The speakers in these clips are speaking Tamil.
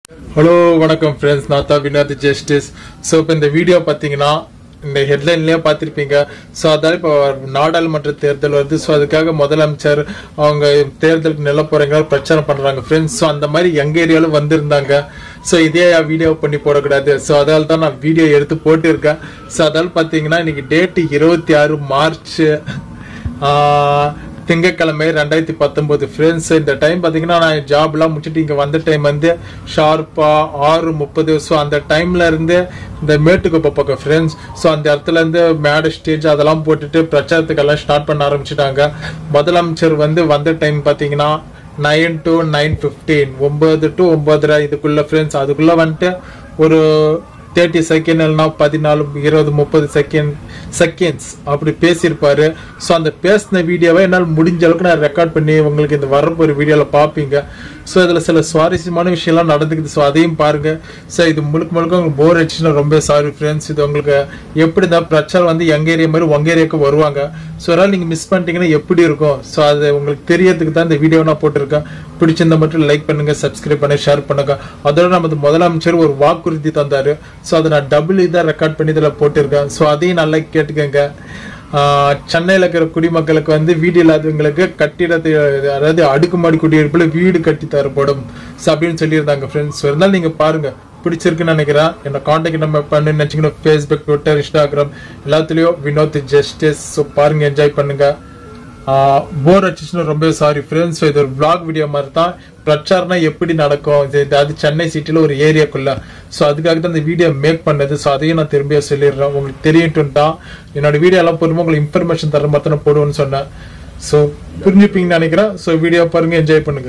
ஹலோ வணக்கம் ஃப்ரெண்ட்ஸ் நான் தான் வினோத் ஜஸ்டிஸ் ஸோ இப்போ இந்த வீடியோ பார்த்தீங்கன்னா இந்த ஹெட்லைன்லேயே பார்த்துருப்பீங்க ஸோ அதாவது இப்போ நாடாளுமன்ற தேர்தல் வருது ஸோ அதுக்காக முதலமைச்சர் அவங்க தேர்தலுக்கு நில போகிறவங்க பிரச்சாரம் பண்ணுறாங்க ஃப்ரெண்ட்ஸ் ஸோ அந்த மாதிரி எங்கள் ஏரியாவில் வந்திருந்தாங்க ஸோ இதே வீடியோ பண்ணி போடக்கூடாது ஸோ அதால் தான் நான் வீடியோ எடுத்து போட்டிருக்கேன் ஸோ அதால் பார்த்தீங்கன்னா இன்னைக்கு டேட்டு இருபத்தி ஆறு மார்ச் ஆஹ், திங்கட்கிழமை ரெண்டாயிரத்தி பத்தொன்பது ஃப்ரெண்ட்ஸ் இந்த டைம் பார்த்தீங்கன்னா நான் ஜாப்லாம் முடிச்சுட்டு இங்கே வந்த டைம் வந்து ஷார்ப்பாக ஆறு முப்பது ஸோ அந்த டைம்ல இருந்து இந்த மேட்டுக்குப்பை பக்கம் ஃப்ரெண்ட்ஸ் ஸோ அந்த இடத்துல இருந்து மேடை ஸ்டேஜ் அதெல்லாம் போட்டுட்டு பிரச்சாரத்துக்கெல்லாம் ஸ்டார்ட் பண்ண ஆரம்பிச்சிட்டாங்க முதலமைச்சர் வந்து வந்த டைம் பார்த்தீங்கன்னா நைன் டு நைன் ஃபிஃப்டீன் ஒம்பது டு ஒம்பதரை இதுக்குள்ள ஃப்ரெண்ட்ஸ் அதுக்குள்ள வந்துட்டு ஒரு தேர்ட்டி செகண்ட் இல்லைனா பதினாலு இருபது முப்பது செகண்ட் செகண்ட்ஸ் அப்படி பேசியிருப்பாரு ஸோ அந்த பேசின வீடியோவை என்னால் முடிஞ்ச அளவுக்கு நான் ரெக்கார்ட் பண்ணி உங்களுக்கு இந்த வரப்போகிற வீடியோவில் பார்ப்பீங்க ஸோ இதில் சில சுவாரஸ்யமான விஷயம்லாம் நடந்துக்குது ஸோ அதையும் பாருங்க ஸோ இது முழுக்க முழுக்க உங்களுக்கு போர் அடிச்சுன்னா ரொம்ப சாரி ஃப்ரெண்ட்ஸ் இது உங்களுக்கு எப்படி இந்த பிரச்சாரம் வந்து எங்க ஏரியா மாதிரி உங்க ஏரியாவுக்கு வருவாங்க ஸோ அதனால் நீங்கள் மிஸ் பண்ணிட்டீங்கன்னா எப்படி இருக்கும் ஸோ அது உங்களுக்கு தெரியறதுக்கு தான் இந்த வீடியோ நான் போட்டிருக்கேன் பிடிச்சிருந்தா மட்டும் லைக் பண்ணுங்க சப்ஸ்கிரைப் பண்ணி ஷேர் பண்ணுங்க அதோட நமது முதலமைச்சர் ஒரு வாக்குறுதி தந்தாரு ஸோ அதை நான் டபுள் இதாக ரெக்கார்ட் பண்ணி இதில் போட்டிருக்கேன் ஸோ அதையும் நல்லா கேட்டுக்கோங்க ஆஹ் சென்னையில் இருக்கிற குடிமக்களுக்கு வந்து வீடு இல்லாதவங்களுக்கு கட்டிடத்தை அதாவது அடுக்குமாடி குடியிருப்புல வீடு கட்டி தரப்படும் ஸோ அப்படின்னு சொல்லியிருந்தாங்க ஃப்ரெண்ட்ஸ் ஸோ இருந்தாலும் நீங்கள் பாருங்க பிடிச்சிருக்குன்னு நினைக்கிறேன் என்ன காண்டாக்ட் நம்ம பண்ணு நினச்சிங்கன்னா ஃபேஸ்புக் ட்விட்டர் இன்ஸ்டாகிராம் எல்லாத்துலேயும் வினோத் ஜஸ்டிஸ் ஸோ பாருங்க என்ஜாய் பண்ணுங்க போர் அடிச்சுன்னு ரொம்ப சாரி ஃப்ரெண்ட்ஸ் இது ஒரு vlog வீடியோ மாதிரி தான் பிரச்சாரம்னா எப்படி நடக்கும் இது இது அது சென்னை சிட்டியில் ஒரு ஏரியாக்குள்ள ஸோ அதுக்காக தான் இந்த வீடியோ மேக் பண்ணது ஸோ அதையும் நான் திரும்பியா சொல்லிடுறேன் உங்களுக்கு தெரியட்டும் தான் என்னோட வீடியோ எல்லாம் போடும்போது உங்களுக்கு இன்ஃபர்மேஷன் தர மாதிரி நான் போடுவேன்னு சொன்னேன் ஸோ புரிஞ்சுப்பீங்கன்னு நினைக்கிறேன் ஸோ வீடியோ பாருங்க என்ஜாய் பண்ணுங்க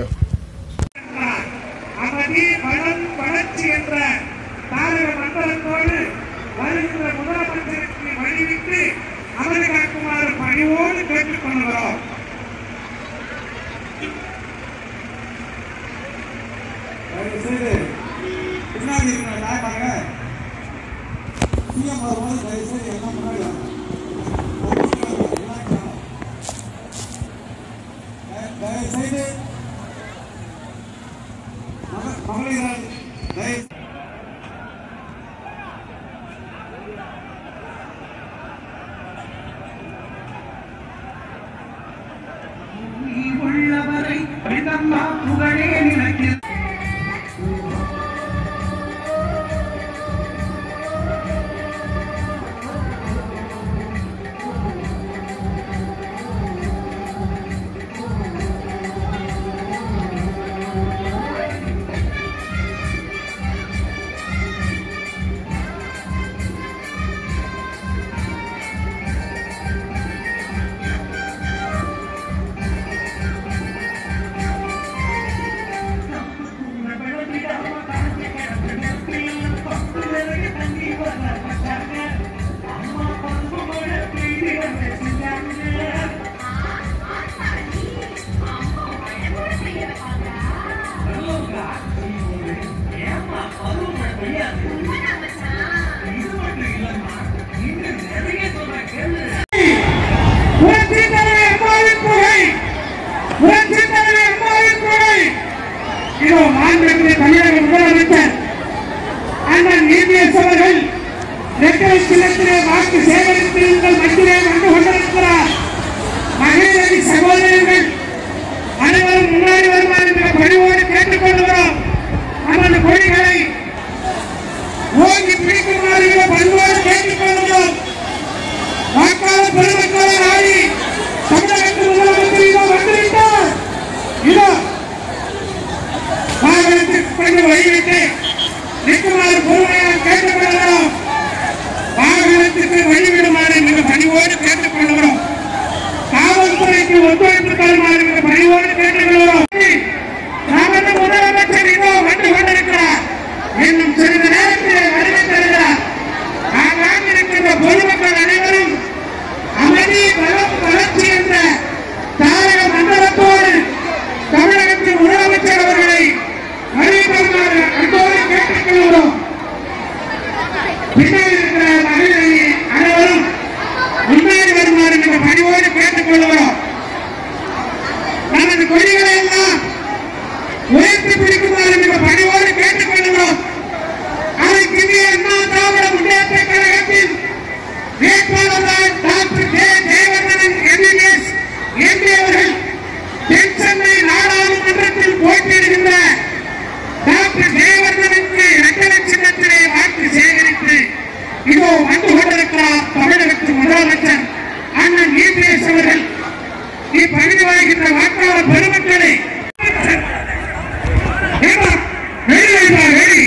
அமைதி வளம் வளர்ச்சி என்ற தாரக மண்டலத்தோடு வருகின்ற முதலமைச்சருக்கு வழிவிட்டு அமரை காக்குமாறு பணிவோடு கேட்டுக் கொள்கிறோம் தயவு செய்து பின்னாடி இருக்கிற தாய்மாங்க சிஎம் வரும்போது தயவு செய்து எல்லாம் முன்னாடி வாங்க. எல்லாம் காணும். தய- தயவு செய்து மக- மகளிர் தயவு நீ உள்ளவரை விதம்மா புகழே நினைக்கிறது புரட்சித் தலைவர் அம்மாவின் புகை புரட்சித் தலைவர் அம்மாவின் புகை இதோ மாண்புமிகு தமிழக முதலமைச்சர் அண்ணன் இபிஎஸ் அவர்கள் ரெட்டை சின்னத்திலே வாக்கு சேகரித்து உங்கள் மத்தியிலே வந்து கொண்டிருக்கிறார் மகளிரணி சகோதரர்கள் அனைவரும் முன்னாடி வருமாறு என்ற பணிவோடு கேட்டுக் கொள்கிறோம் நமது கொடிகளை ஓங்கி பிடிக்குமாறு என்ற பணிவோடு கேட்டுக் கொள்கிறோம் வாக்காளர் பெருமக்களை ஆடி தமிழகத்தில் முதலமைச்சர் இதோ வந்துவிட்டார் இதோ வாகனத்திற்கு கொண்டு வழிவிட்டு நிற்குமாறு பொறுமையாக கேட்டுக்கொள்கிறோம் வாகனத்திற்கு வழிவிடுமாறு மிக பணிவோடு கேட்டுக்கொள்கிறோம் காவல்துறைக்கு ஒத்துழைப்பு தருமாறு மிக பணிவோடு கேட்டுக்கொள்கிறோம் நமது முதலமைச்சர் இதோ வந்து கொண்டிருக்கிறார் இன்னும் சிறிது நேரத்திலே வருகை தருகிறார் ஆங்காங்க இருக்கின்ற பொதுமக்கள் அனைவரும் அமைதி வளம் வளர்ச்சி என்ற தாரக மண்டலத்தோடு தமிழகத்தின் முதலமைச்சர் அவர்களை வழிபடுமாறு அன்போடு கேட்டுக்கொள்கிறோம் பின்னால் இருக்கிற மகளிர் அனைவரும் முன்னாடி வருமாறு என்ற பணிவோடு கேட்டுக்கொள்கிறோம் நமது கொடிகளை எல்லாம் இதோ வந்து கொண்டிருக்கிறார் தமிழகத்தின் முதலமைச்சர் அண்ணன் இபிஎஸ் அவர்கள் இப்பகுதி வாழ்கின்ற வாக்காளர் பெருமக்களே ஏம்மா, வெளி வைப்பா, வெளி.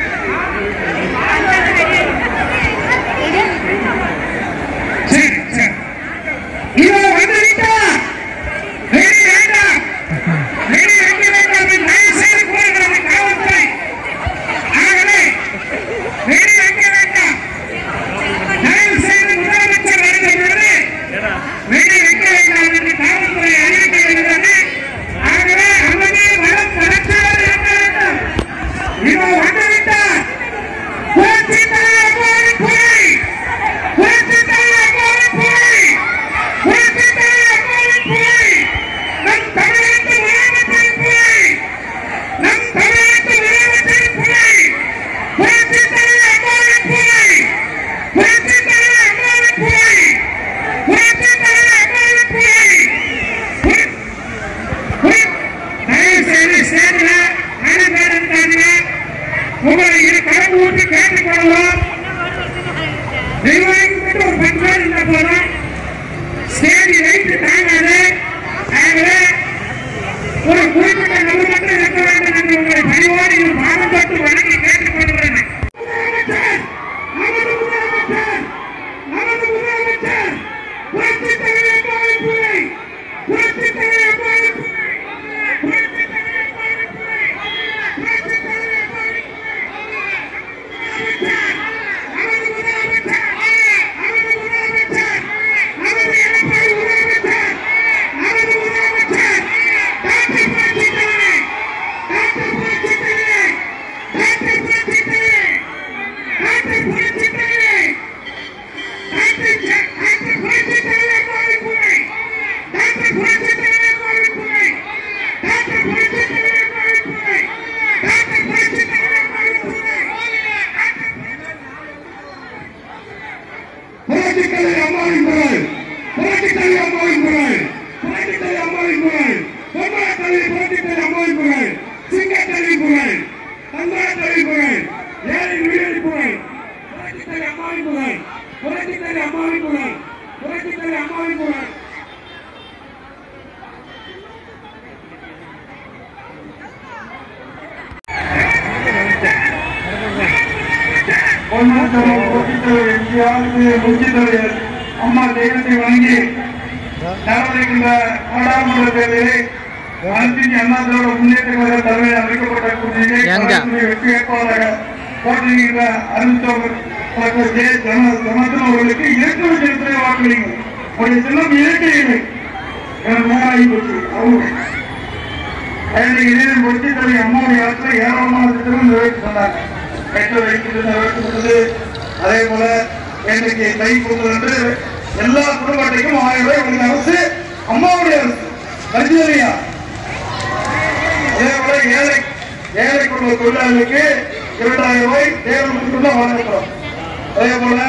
சரி, சரி. இதோ வந்துவிட்டார். வெளி வேண்டாம். வெளி வைக்க வேண்டாம் என்று தயவு செய்து கூறுகிறது காவல்துறை. ஆகவே, வெளி வைக்க வேண்டாம். தயவு செய்து முதலமைச்சர் வருகிறது வெளியே வைக்க வேண்டாம் என்று காவல்துறை அறிவிக்க வருகிறது ஆகவே அமைதி வளம் வளர்ச்சியோடு இருக்க வேண்டும் இதோ வந்துவிட்டார் புரட்சி தலைவர் அம்மாவின் புலி புரட்சி தலைவர் அம்மாவின் புலி புரட்சி தலைவர் அம்மாவின் புலி நம் தமிழகத்து முதலமைச்சரின் புலி நம் தமிழகத்து முதலமைச்சரின் புலி புரட்சி தலைவர் அம்மாவின் புலி புரட்சி தலைவர் அம்மாவின் புலி புரட்சி தலைவர் அம்மாவின் புலி புர- புர- தயவு செய்து சேர்ந்த அனைவரும் உங்களை இரு கடன் ஊட்டி கேட்டுக்கொள்வோம் நிர்வாகிக்கிட்ட ஒரு பத்து பேர் இருந்த போதும் ஸ்டேஜ் வைத்து தாங்காது ஆகவே ஒரு குறிப்பிட்ட நபர் மட்டும் இருக்க வேண்டும் என்று உங்களை பணிவோடு இது பாடம் தொட்டு வணங்கி கேட்டுக்கொள்கிறேன் முதலமைச்சர் நமது முதலமைச்சர் நமது முதலமைச்சர் புரட்சி தலைவர் அம்மாவின் பிள்ளை புரட்சி தலைவர் அம்மாவின் பிள்ளை புரட்சி தலைவர் அம்மாவின் பிள்ளை புரட்சி தலைவர் அம்மாவின் பிள்ளை நமது முதலமைச்சர் நமது முதலமைச்சர் நமது எடப்பாடி முதலமைச்சர் நமது முதலமைச்சர் டாக்டர் புரட்சி தலைவர் டாக்டர் புரட்சி தலைவர் டாக்டர் புரட்சி தலைவர் டாக்டர் புரட்சி தலைவர் டாக்டர் ஜ- டாக்டர் புரட்சி தலைவர் அம்மாவின் பிள்ளை டாக்டர் புரட்சி தலைவர் அம்மாவின் பிள்ளை டாக்டர் புரட்சி தலைவர் அம்மாவின் பிள்ளை டாக்டர் புரட்சி தலைவர் அம்மாவின் பிள்ளை புரட்சி தலைவர் அம்மாவின் குரல் புரட்சி தலைவர் அம்மாவின் குரல் புரட்சி தலைவர் அம்மாவின் குரல் பொன்மன தலைவி புரட்சி தலைவர் அம்மாவின் குரல் சிங்க தலைவி குரல் தங்கா தலைவி குரல் ஏழை வீரடி குரல் புரட்சி தலைவர் அம்மாவின் குரல் புரட்சி தலைவர் அம்மாவின் குரல் புரட்சி தலைவர் அம்மாவின் குரல் பொன்னாட்டவர் போட்டித்தலைவர் எம்ஜிஆர் முக்கியத்தலைவர் அம்மா தெய்வத்தை வணங்கி நடவடிக்கின்ற நாடாளுமன்ற தேர்தலில் அனைத்து இந்திய அண்ணா திராவிட முன்னேற்ற கழக தலைமையில் அமைக்கப்பட்ட கூட்டணியை எங்க? கலைஞருடைய வெற்றி வேட்பாளராக போட்டியிடுகின்ற அறிவித்தவர் டாக்டர் ஜே ஜனார்தன் அவர்களுக்கு இயற்கை சின்னத்திலே வாக்களிங்க உடைய சின்னம் இயற்கை இல்லை எனக்கு நேராகி போச்சு அவங்க ஐந்து இதயம் பொறுத்து தன்னுடைய அம்மாவுடைய ஆற்றில் ஏராளமான திட்டங்கள் நிறைவேற்றி சொன்னாங்க மெட்ரோ ரயில் நிறைவேற்றப்பட்டது அதே போல இன்றைக்கு கை கொடுத்தது என்று எல்லா குடும்ப அட்டைக்கும் ஆயிரம் ரூபாய் கொடுத்த அரசு அம்மாவுடைய அரசு கல்வியா அதே போல ஏழை ஏழை குடும்ப தொழிலாளர்களுக்கு இரண்டாயிரம் ரூபாய் தேர்வு மட்டும்தான் வழங்கப்படும் அதே போல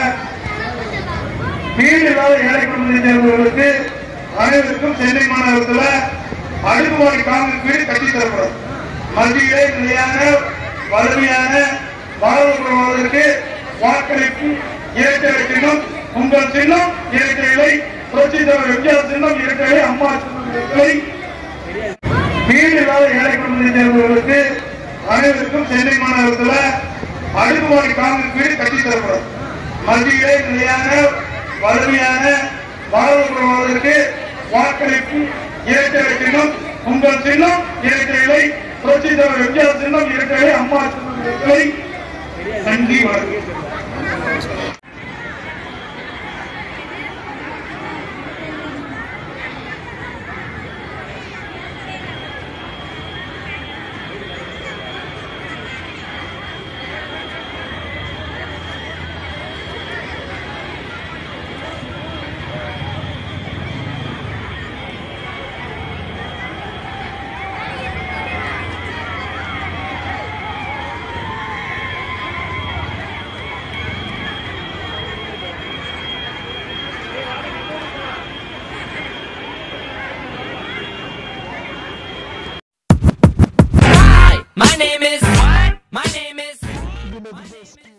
வீடு இல்லாத ஏழை குடும்பத்தை சேர்ந்தவர்களுக்கு அனைவருக்கும் சென்னை மாநகரத்தில் அடுக்குமாடி காங்கிரஸ் வீடு கட்டி தரப்படும் மத்தியிலே நிலையான வலிமையான வாழ்வதற்கு வாக்களிப்பு இரட்டை சின்னம் உங்கள் சின்னம் இரட்டை இலை புரட்சி தலைவர் எம்ஜிஆர் சின்னம் இரட்டை இலை அம்மா சின்னம் இரட்டை இலை வீடு இல்லாத ஏழை குடும்பத்தை சேர்ந்தவர்களுக்கு அனைவருக்கும் சென்னை மாநகரத்தில் அடுக்குமாடி காங்கிரஸ் வீடு கட்டி தரப்படும் மத்தியிலே நிலையான வலிமையான வாழ்வதற்கு வாக்களிப்பு இரட்டை சின்னம் உங்கள் சின்னம் இரட்டை இலை புரட்சி தலைவர் எம்ஜிஆர் சின்னம் இரட்டை இலை அம்மா சின்னம் இரட்டை இலை நன்றி வணக்கம் My name is. My name is. My name is.